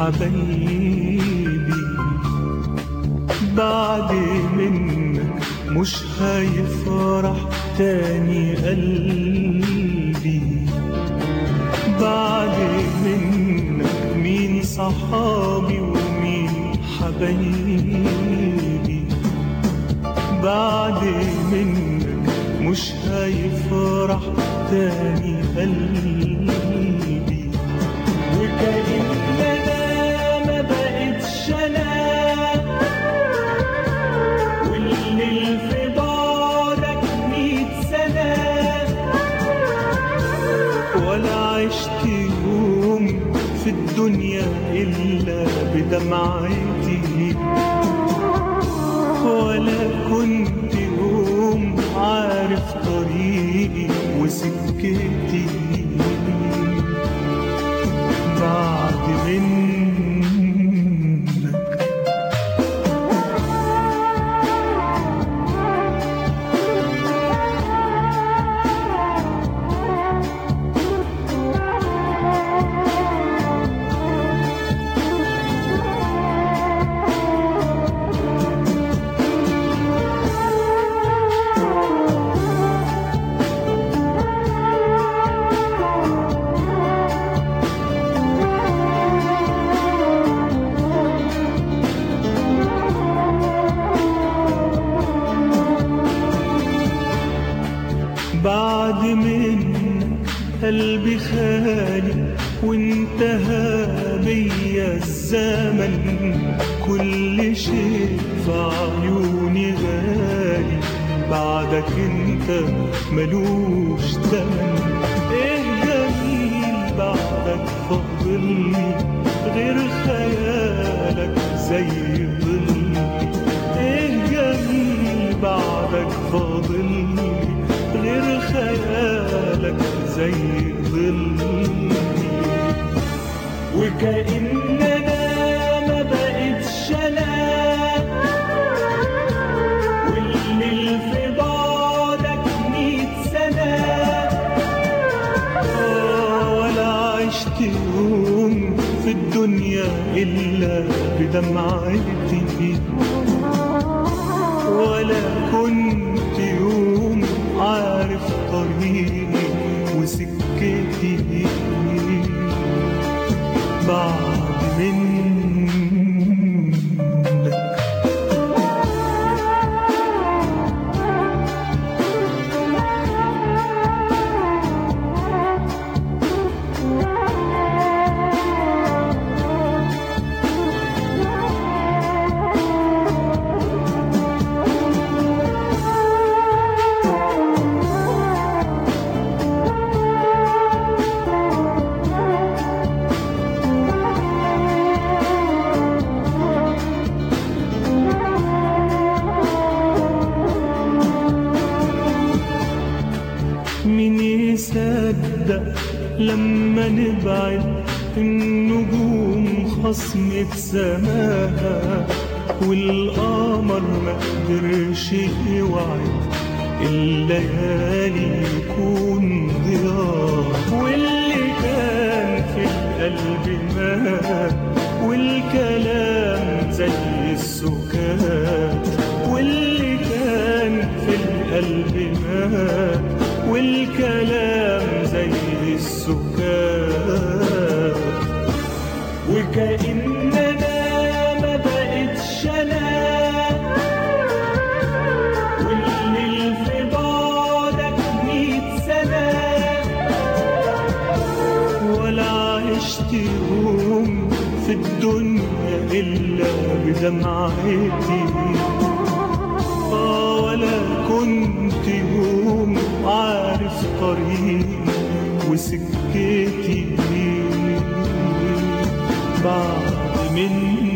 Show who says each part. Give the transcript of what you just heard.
Speaker 1: حبايبي بعد منك مش هيفرح تاني قلبي بعد منك مين صحابي ومين حبايبي بعد منك مش هيفرح تاني قلبي وكأن انا ما بقتش انا والليل في بعدك ميت سنة ولا عشت يوم في الدنيا إلا بدمعتي ولا كنت يوم عارف طريقي وسكتي بعد منك بعد منك قلبي خالي وانتهى بيا الزمن كل شيء في عيوني غالي بعدك انت ملوش تمن ايه جميل بعدك فاضلني غير خيالك زي ظلي ايه جميل بعدك فاضلني غير خيالك زي ظلي وكأن انا ما بقتش انا والليل في بعدك ميت سنة آه، ولا عشت يوم في الدنيا إلا بدمعتي ولا كنت يوم عارف طريقي وسكتي بعد منك مين يصدق لما نبعد النجوم خصمة سماها والقمر ما قدرش يوعد الليالي يكون ضياء واللي كان في القلب مات والكلام زي السكات واللي كان في القلب مات والكلام زي السكات وكأن انا ما بقتش انا والليل في بعدك ميت سنة ولا عشت يوم في الدنيا إلا بدمعتي آه ولا كنت يوم عارف طريقي وسكتي بعد منك